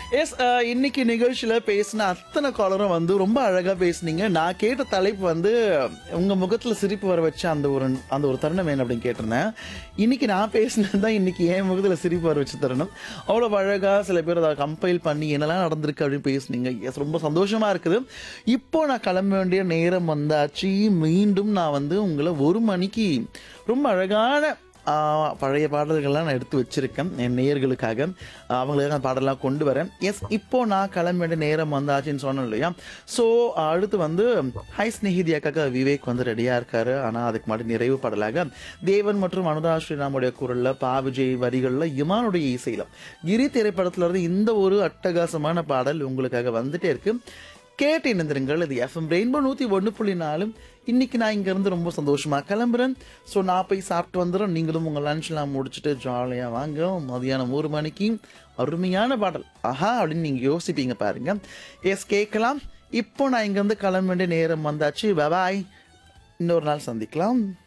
S இன்னைக்கு நிகழ்ச்சியில பேசின அத்தனை காலரும் வந்து ரொம்ப அழகா பேசுனீங்க நான் கேட்ட தலைப்பு வந்து உங்க முகத்துல சிரிப்பு வர வச்ச அந்த ஒரு அந்த ஒரு தருணம் வேணும் அப்படின்னு கேட்டிருந்தேன் இன்னைக்கு நான் பேசினது தான் இன்னைக்கு என் முகத்துல சிரிப்பு வர வச்ச தருணம் அவ்வளவு அழகா சில பேர் அதை கம்பைல் பண்ணி என்னெல்லாம் நடந்திருக்கு அப்படின்னு பேசுனீங்க எஸ் ரொம்ப சந்தோஷமா இருக்குது இப்போ நான் கிளம்ப வேண்டிய நேரம் வந்தாச்சு மீண்டும் நான் வந்து உங்களை ஒரு மணிக்கு ரொம்ப அழகான ஆஹ் பழைய பாடல்கள்லாம் நான் எடுத்து வச்சிருக்கேன் என் நேயர்களுக்காக ஆஹ் அவங்களுக்காக அந்த பாடலாம் கொண்டு வரேன் எஸ் இப்போ நான் கிளம்ப வேண்டிய நேரம் வந்தாச்சுன்னு சொன்னேன் இல்லையா ஸோ அடுத்து வந்து ஹை ஸ்நேகிதி அக்காக்க விவேக் வந்து ரெடியாக இருக்காரு ஆனால் அதுக்கு முன்னாடி நிறைவு பாடலாக தேவன் மற்றும் அனுரா ஸ்ரீராமுடைய குரலில் பா விஜய் வரிகளில் இமானுடைய இசையில் கிரி திரைப்படத்துல இருந்து இந்த ஒரு அட்டகாசமான பாடல் உங்களுக்காக வந்துட்டே இருக்கு கேட்டு இணைந்திருங்கள் இது எஃப்எம் ரெயின்போ நூற்றி ஒன்று புள்ளி நாலு இன்னைக்கு நான் இங்கேருந்து ரொம்ப சந்தோஷமாக கிளம்புறேன் ஸோ நான் போய் சாப்பிட்டு வந்துடுறேன் நீங்களும் உங்கள் லஞ்ச்லாம் முடிச்சுட்டு ஜாலியாக வாங்க மதியானம் ஒரு மணிக்கு அருமையான பாடல் ஆஹா அப்படின்னு நீங்கள் யோசிப்பீங்க பாருங்க எஸ் கேட்கலாம் இப்போ நான் இங்கேருந்து கிளம்ப வேண்டிய நேரம் வந்தாச்சு பபாய் இன்னொரு நாள் சந்திக்கலாம்